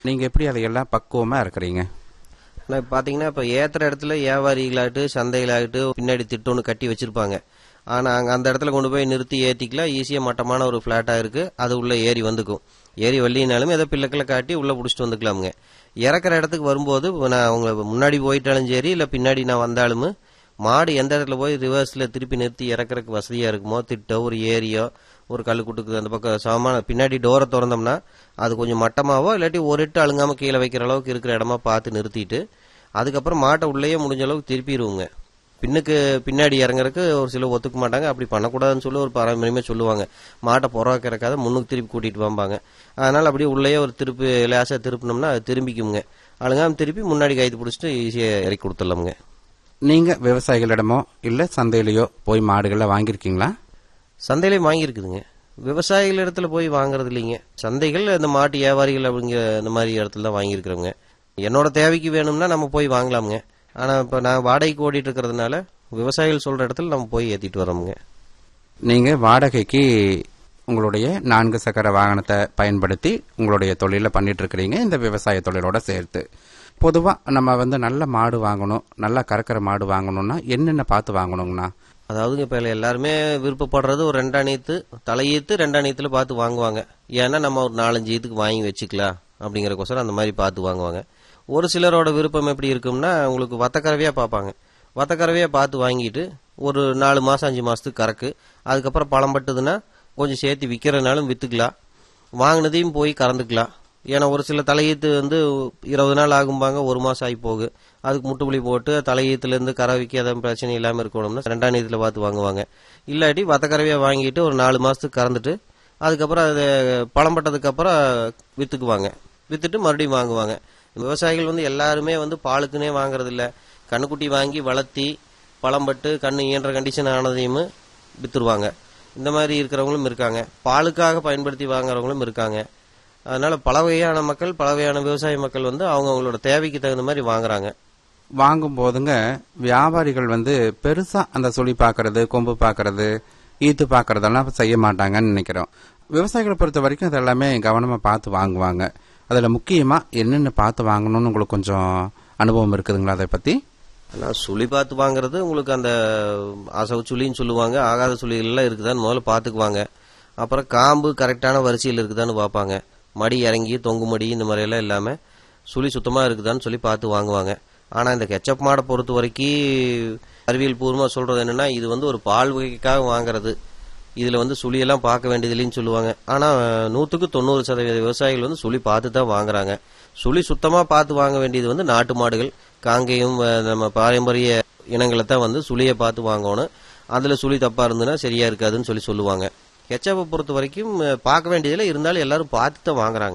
நீங்க எப்படி அதையெல்லாம் பக்குவமா இருக்கிறீங்க ஆனால் இப்போ பார்த்தீங்கன்னா இப்போ ஏற்றுற இடத்துல வியாபாரிகளாகட்டு சந்தைகளாகட்டு பின்னாடி திட்டம்னு கட்டி வச்சிருப்பாங்க ஆனால் அங்கே அந்த இடத்துல கொண்டு போய் நிறுத்தி ஏற்றிக்கலாம் ஈஸியாக மட்டமான ஒரு ஃப்ளாட்டாக இருக்குது அது உள்ளே ஏறி வந்துக்கும் ஏறி வள்ளினாலும் ஏதோ பிள்ளைக்களை காட்டி உள்ளே பிடிச்சிட்டு வந்துக்கலாமுங்க இறக்குற இடத்துக்கு வரும்போது இப்ப நான் அவங்க முன்னாடி போயிட்டாலும் சரி இல்லை பின்னாடி நான் வந்தாலும் மாடு எந்த இடத்துல போய் ரிவர்ஸில் திருப்பி நிறுத்தி இறக்குறதுக்கு வசதியாக இருக்குமோ திட்டோ ஒரு ஏரியோ ஒரு கல்லுக்குட்டுக்கு அந்த பக்கம் சமமான பின்னாடி டோரை திறந்தோம்னா அது கொஞ்சம் மட்டமாவோ இல்லாட்டி ஒரு எட்டு அழுங்காமல் கீழே வைக்கிற அளவுக்கு இருக்கிற இடமா பார்த்து நிறுத்திட்டு அதுக்கப்புறம் மாட்டை உள்ளேயே முடிஞ்ச அளவுக்கு திருப்பிடுவோங்க பின்னுக்கு பின்னாடி இறங்குறதுக்கு ஒரு சிலர் ஒத்துக்க மாட்டாங்க அப்படி பண்ணக்கூடாதுன்னு சொல்லி ஒரு பாரம்பரியமே சொல்லுவாங்க மாட்டை புறக்கிறக்காத முன்னுக்கு திருப்பி கூட்டிட்டு வம்பாங்க அதனால அப்படியே உள்ளேயே ஒரு திருப்பி லேசாக திருப்பினோம்னா அது திரும்பிக்குங்க அழுங்காம திருப்பி முன்னாடி கைது பிடிச்சிட்டு ஈஸியாக இறக்கி கொடுத்துடலாமுங்க நீங்க விவசாயிகளிடமோ இல்ல சந்தையிலயோ போய் மாடுகளை வாங்கியிருக்கீங்களா சந்தையிலே வாங்கியிருக்குதுங்க விவசாயிகள் இடத்துல போய் வாங்குறது இல்லைங்க சந்தைகள் இந்த மாட்டு வியாபாரிகள் அப்படிங்கிற இந்த மாதிரி இடத்துல தான் வாங்கியிருக்கிறோங்க என்னோட தேவைக்கு வேணும்னா நம்ம போய் வாங்கலாமுங்க ஆனால் இப்போ நான் வாடகைக்கு ஓடிட்டு இருக்கிறதுனால விவசாயிகள் சொல்கிற இடத்துல நம்ம போய் ஏற்றிட்டு வரோமுங்க நீங்க வாடகைக்கு உங்களுடைய நான்கு சக்கர வாகனத்தை பயன்படுத்தி உங்களுடைய தொழிலை பண்ணிட்டு இருக்கிறீங்க இந்த விவசாய தொழிலோட சேர்த்து பொதுவா நம்ம வந்து நல்ல மாடு வாங்கணும் நல்லா கறக்கிற மாடு வாங்கணும்னா என்னென்ன பார்த்து வாங்கணுங்கண்ணா அதாவதுங்க இப்போ எல்லாருமே விருப்பப்படுறது ஒரு ரெண்டாணியத்து தலையீத்து ரெண்டாணியத்துல பார்த்து வாங்குவாங்க ஏன்னா நம்ம ஒரு நாலஞ்சு ஈத்துக்கு வாங்கி வச்சுக்கலாம் அப்படிங்கறக்கோசரம் அந்த மாதிரி பார்த்து வாங்குவாங்க ஒரு சிலரோட விருப்பம் எப்படி இருக்கும்னா உங்களுக்கு வத்தக்கறவையாக பார்ப்பாங்க வத்தக்கறவையாக பார்த்து வாங்கிட்டு ஒரு நாலு மாதம் அஞ்சு மாதத்துக்கு கறக்கு அதுக்கப்புறம் பழம் பட்டுதுன்னா கொஞ்சம் சேர்த்து விற்கிறனாலும் விற்றுக்கலாம் வாங்கினதையும் போய் கறந்துக்கலாம் ஏன்னா ஒரு சில தலையீத்து வந்து இருபது நாள் ஆகும்பாங்க ஒரு மாதம் ஆகி போகு அதுக்கு முட்டுப்புளி போட்டு தலையீத்துலேருந்து கரை விற்க எதாவது பிரச்சனை இல்லாமல் இருக்கணும்னா ரெண்டாம் நீதியில் பார்த்து வாங்குவாங்க இல்லாட்டி வத்தக்கறவையாக வாங்கிட்டு ஒரு நாலு மாதத்துக்கு கறந்துட்டு அதுக்கப்புறம் அது பழம் பட்டதுக்கப்புறம் விற்றுக்குவாங்க விற்றுட்டு மறுபடியும் வாங்குவாங்க விவசாயிகள் வந்து எல்லாருமே வந்து பாலுக்குன்னே வாங்குறதில்ல கண்ணுக்குட்டி வாங்கி வளர்த்தி பழம் பட்டு கண்ணு இயன்ற கண்டிஷன் ஆனதையும் விற்றுருவாங்க இந்த மாதிரி இருக்கிறவங்களும் இருக்காங்க பாலுக்காக பயன்படுத்தி வாங்குறவங்களும் இருக்காங்க அதனால பல வகையான மக்கள் பல வகையான விவசாய மக்கள் வந்து அவங்க அவங்களோட தேவைக்கு தகுந்த மாதிரி வாங்குறாங்க வாங்கும் போதுங்க வியாபாரிகள் வந்து பெருசா அந்த சுழி பார்க்கறது கொம்பு பார்க்கறது ஈத்து பார்க்கறதெல்லாம் செய்ய மாட்டாங்கன்னு நினைக்கிறோம் விவசாயிகளை பொறுத்த வரைக்கும் அதெல்லாமே கவனமா பார்த்து வாங்குவாங்க அதுல முக்கியமா என்னென்ன பார்த்து வாங்கணும்னு உங்களுக்கு கொஞ்சம் அனுபவம் இருக்குதுங்களா அதை பத்தி ஆனால் சுழி பார்த்து வாங்குறது உங்களுக்கு அந்த அசவு சுழின்னு சொல்லுவாங்க ஆகாத சுழிகள்லாம் இருக்குதான்னு முதல்ல பார்த்துக்குவாங்க அப்புறம் காம்பு கரெக்டான வரிசையில் இருக்குதான்னு பார்ப்பாங்க மடி இறங்கி தொங்கு மடி இந்த மாதிரியெல்லாம் இல்லாமல் சுழி சுத்தமாக இருக்குதான்னு சொல்லி பார்த்து வாங்குவாங்க ஆனால் இந்த கெச்சப் மாடை பொறுத்த வரைக்கும் அறிவியல் பூர்வமாக சொல்கிறது என்னென்னா இது வந்து ஒரு பால் வகைக்காக வாங்குறது இதில் வந்து சுழியெல்லாம் பார்க்க வேண்டியதில்லைன்னு சொல்லுவாங்க ஆனால் நூற்றுக்கு தொண்ணூறு சதவீத விவசாயிகள் வந்து சுழி பார்த்து தான் வாங்குறாங்க சுழி சுத்தமாக பார்த்து வாங்க வேண்டியது வந்து நாட்டு மாடுகள் காங்கேயம் அஹ், நம்ம பாரம்பரிய இனங்களை தான் வந்து சுழியை பார்த்து வாங்கணும் அதில் சுழி தப்பாக இருந்ததுன்னா சரியா இருக்காதுன்னு சொல்லி சொல்லுவாங்க ஹெச்அப்பை பொறுத்த வரைக்கும் அஹ், பார்க்க வேண்டியதில்லை இருந்தாலும் எல்லாரும் பார்த்து தான் வாங்குறாங்க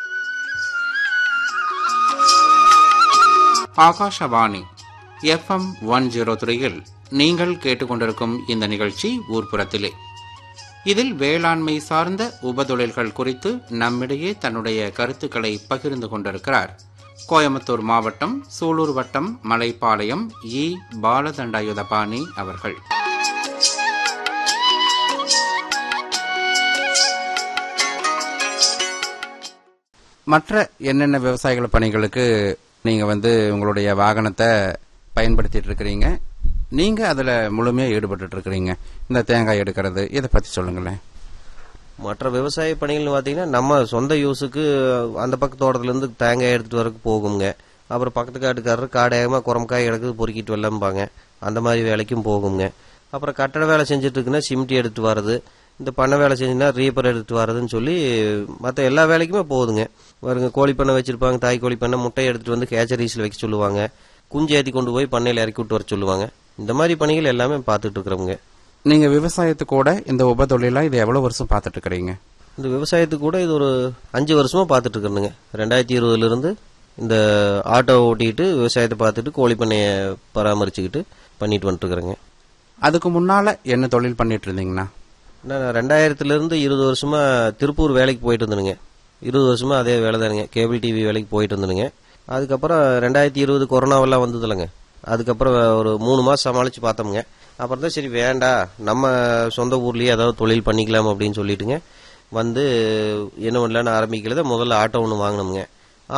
ஆகாஷவாணி எஃப்எம் ஒன் ஜீரோ த்ரீயில் நீங்கள் கேட்டுக்கொண்டிருக்கும் இந்த நிகழ்ச்சி ஊர்ப்புறத்திலே இதில் வேளாண்மை சார்ந்த உபதொழில்கள் குறித்து நம்மிடையே தன்னுடைய கருத்துக்களை பகிர்ந்து கொண்டிருக்கிறார் கோயம்புத்தூர் மாவட்டம் சூலூர் வட்டம் மலைப்பாளையம் இ பாலதண்டாயுதபாணி அவர்கள் மற்ற என்னென்ன விவசாயிகள் பணிகளுக்கு நீங்க வந்து உங்களுடைய வாகனத்தை பயன்படுத்திட்டு இருக்கிறீங்க நீங்க அதுல முழுமையா ஈடுபட்டு இருக்கிறீங்க இந்த தேங்காய் எடுக்கிறது இதை பத்தி சொல்லுங்களேன் மற்ற விவசாய பணிகள்னு பார்த்தீங்கன்னா நம்ம சொந்த யூஸுக்கு அந்த பக்க தோட்டத்துலேருந்து தேங்காய் எடுத்துகிட்டு வரக்கு போகுங்க அப்புறம் பக்கத்து காட்டுக்காரர் காடையமாக குரம்காய் எடுக்குது பொறுக்கிட்டு வரலாம்பாங்க அந்த மாதிரி வேலைக்கும் போகுங்க அப்புறம் கட்டட வேலை செஞ்சுட்டு இருக்குன்னா சிமிட்டி எடுத்து வர்றது இந்த பண்ணை வேலை செஞ்சுன்னா ரீப்பர் எடுத்து வர்றதுன்னு சொல்லி மற்ற எல்லா வேலைக்குமே போகுதுங்க பாருங்க கோழி பண்ணை வச்சிருப்பாங்க தாய் கோழி பண்ணை முட்டையை எடுத்துட்டு வந்து கேச்சரிஸில் வைக்க சொல்லுவாங்க குஞ்சு ஏற்றி கொண்டு போய் பண்ணையில் இறக்கி விட்டு வர சொல்லுவாங்க இந்த மாதிரி பணிகள் எல்லாமே பார்த்துட்டு இருக்கிறவங்க நீங்க விவசாயத்துக்கூட இந்த உபதொழிலா இது எவ்வளவு வருஷம் பார்த்துட்டு இருக்கிறீங்க இந்த விவசாயத்துக்கு கூட இது ஒரு அஞ்சு வருஷமா பார்த்துட்டு இருக்கிறேனுங்க ரெண்டாயிரத்தி இருபதுல இருந்து இந்த ஆட்டோ ஓட்டிக்கிட்டு விவசாயத்தை பார்த்துட்டு கோழி பண்ணையை பராமரிச்சுக்கிட்டு பண்ணிட்டு வந்துட்டு இருக்கிறேங்க அதுக்கு முன்னால என்ன தொழில் பண்ணிட்டு இருந்தீங்கன்னா நான் ரெண்டாயிரத்துல இருந்து இருபது வருஷமா திருப்பூர் வேலைக்கு போயிட்டு இருந்தேனுங்க இருபது வருஷமா அதே வேலை தானுங்க கேபிள் டிவி வேலைக்கு போயிட்டு இருந்தேனுங்க அதுக்கப்புறம் ரெண்டாயிரத்தி இருபது கொரோனாவெல்லாம் வந்ததுலங்க அதுக்கப்புறம் ஒரு மூணு மாசம் சமாளிச்சு பார்த்தோமுங்க அப்புறம் தான் சரி வேண்டாம் நம்ம சொந்த ஊர்லயே ஏதாவது தொழில் பண்ணிக்கலாம் அப்படின்னு சொல்லிட்டுங்க வந்து என்ன பண்ணலான்னு ஆரம்பிக்கிறத முதல்ல ஆட்டோ ஒன்று வாங்கினோமுங்க